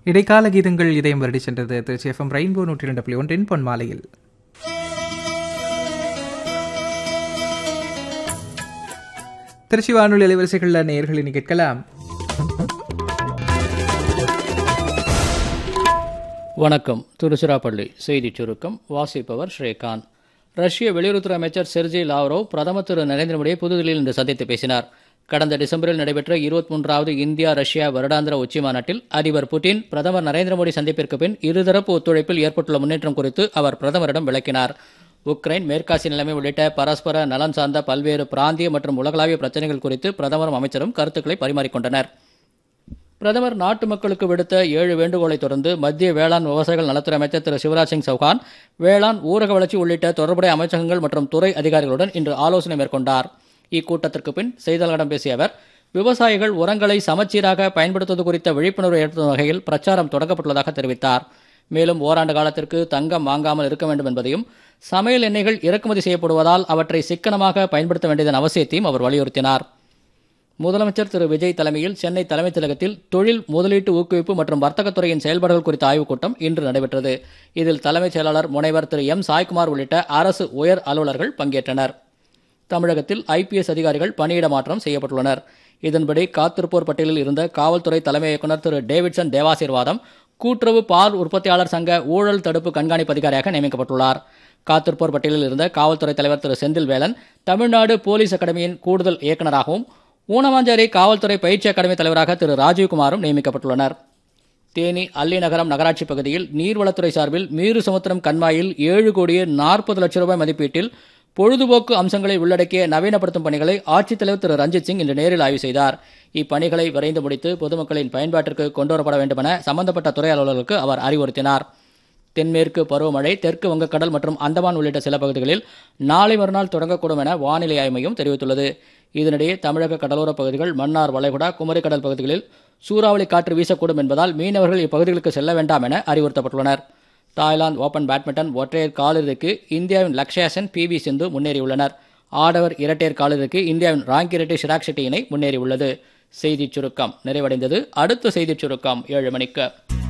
இடைக்கால கீதங்கள் இதயம் வருடி சென்றது திருச்சி எஃப்எம் ரெயின்போ நூற்றி இரண்டு புள்ளி ஒன்றின் பொன்மாலையில் திருச்சி வானொலி அலைவரிசைகளில் நேயர்களை நீ கேட்கலாம் வணக்கம் திருச்சிராப்பள்ளி செய்திச் சுருக்கம் வாசிப்பவர் ஸ்ரீகாந்த் ரஷ்ய வெளியுறவுத்துறை அமைச்சர் செர்ஜி லாவ்ரோவ் பிரதமர் திரு நரேந்திர மோடியை புதுதில்லியில் இன்று சந்தித்து பேசினார் கடந்த டிசம்பரில் நடைபெற்ற இருபத்தி மூன்றாவது இந்தியா ரஷ்யா வருடாந்திர உச்சி மாநாட்டில் அதிபர் புட்டின் பிரதமர் நரேந்திர மோடி சந்திப்பிற்கு பின் இருதரப்பு ஒத்துழைப்பில் ஏற்பட்டுள்ள முன்னேற்றம் குறித்து அவர் பிரதமரிடம் விளக்கினார் உக்ரைன் மேற்காசிய நிலைமை உள்ளிட்ட பரஸ்பர நலன் சார்ந்த பல்வேறு பிராந்திய மற்றும் உலகளாவிய பிரச்சினைகள் குறித்து பிரதமரும் அமைச்சரும் கருத்துக்களை பரிமாறிக்கொண்டனர் பிரதமர் நாட்டு மக்களுக்கு விடுத்த ஏழு வேண்டுகோளை தொடர்ந்து மத்திய வேளாண் விவசாயிகள் நலத்துறை அமைச்சர் திரு சிவராஜ் சிங் சௌகான் வேளாண் ஊரக வளர்ச்சி உள்ளிட்ட தொடர்புடைய அமைச்சகங்கள் மற்றும் துறை அதிகாரிகளுடன் இன்று ஆலோசனை மேற்கொண்டார் இக்கூட்டத்திற்கு பின் செய்தியாளர்களிடம் பேசிய அவர் விவசாயிகள் உரங்களை சமச்சீராக பயன்படுத்துவது குறித்த விழிப்புணர்வு ஏற்படுத்தும் வகையில் பிரச்சாரம் தொடங்கப்பட்டுள்ளதாக தெரிவித்தார் மேலும் ஓராண்டு காலத்திற்கு தங்கம் வாங்காமல் இருக்க வேண்டும் என்பதையும் சமையல் எண்ணெய்கள் இறக்குமதி செய்யப்படுவதால் அவற்றை சிக்கனமாக பயன்படுத்த வேண்டியதன் அவசியத்தையும் அவர் வலியுறுத்தினார் முதலமைச்சர் திரு விஜய் தலைமையில் சென்னை தலைமைச் செயலகத்தில் தொழில் முதலீட்டு ஊக்குவிப்பு மற்றும் வர்த்தகத்துறையின் செயல்பாடுகள் குறித்த ஆய்வுக் கூட்டம் இன்று நடைபெற்றது இதில் தலைமைச் செயலாளர் முனைவர் திரு எம் சாய்குமார் உள்ளிட்ட அரசு உயர் அலுவலர்கள் பங்கேற்றனர் தமிழகத்தில் ஐபிஎஸ் அதிகாரிகள் பணியிட மாற்றம் செய்யப்பட்டுள்ளனர் இதன்படி காத்திருப்போர் பட்டியலில் இருந்த காவல்துறை தலைமை இயக்குநர் திரு டேவிட்சன் தேவாசீர்வாதம் கூட்டுறவு பால் உற்பத்தியாளர் சங்க ஊழல் தடுப்பு கண்காணிப்பு அதிகாரியாக நியமிக்கப்பட்டுள்ளார் காத்திருப்போர் பட்டியலில் இருந்த காவல்துறை தலைவர் திரு செந்தில் வேலன் தமிழ்நாடு போலீஸ் அகாடமியின் கூடுதல் இயக்குநராகவும் ஊனமாஞ்சேரி காவல்துறை பயிற்சி அகாடமி தலைவராக திரு ராஜீவ்குமாரும் நியமிக்கப்பட்டுள்ளனர் தேனி அல்லிநகரம் நகராட்சி பகுதியில் நீர்வளத்துறை சார்பில் மீறு சமுத்திரம் கண்மாயில் ஏழு கோடியே நாற்பது லட்சம் ரூபாய் மதிப்பீட்டில் பொழுதுபோக்கு அம்சங்களை உள்ளடக்கிய நவீனப்படுத்தும் பணிகளை ஆட்சித்தலைவர் திரு ரஞ்சித் சிங் இன்று நேரில் ஆய்வு செய்தார் இப்பணிகளை விரைந்து முடித்து பொதுமக்களின் பயன்பாட்டிற்கு கொண்டுவரப்பட வேண்டுமென சம்பந்தப்பட்ட துறை அலுவலர்களுக்கு அவர் அறிவுறுத்தினார் தென்மேற்கு பருவமழை தெற்கு வங்கக்கடல் மற்றும் அந்தமான் உள்ளிட்ட சில பகுதிகளில் நாளை மறுநாள் தொடங்கக்கூடும் என வானிலை ஆய்வு மையம் தெரிவித்துள்ளது இதனிடையே தமிழக கடலோரப் பகுதிகள் மன்னார் வளைகுடா குமரிக்கடல் பகுதிகளில் சூறாவளி காற்று வீசக்கூடும் என்பதால் மீனவர்கள் இப்பகுதிகளுக்கு செல்ல வேண்டாம் என அறிவுறுத்தப்பட்டுள்ளனர் தாய்லாந்து ஓபன் பேட்மிண்டன் ஒற்றையர் காலிறுதிக்கு இந்தியாவின் லக்ஷயா சென் பி வி சிந்து முன்னேறியுள்ளனர் ஆடவர் இரட்டையர் காலிறுதிக்கு இந்தியாவின் ராங்கி ரெட்டி ஷிராக் ஷெட்டி இணை முன்னேறியுள்ளது செய்திச் சுருக்கம் நிறைவடைந்தது அடுத்த செய்திச் சுருக்கம் ஏழு மணிக்கு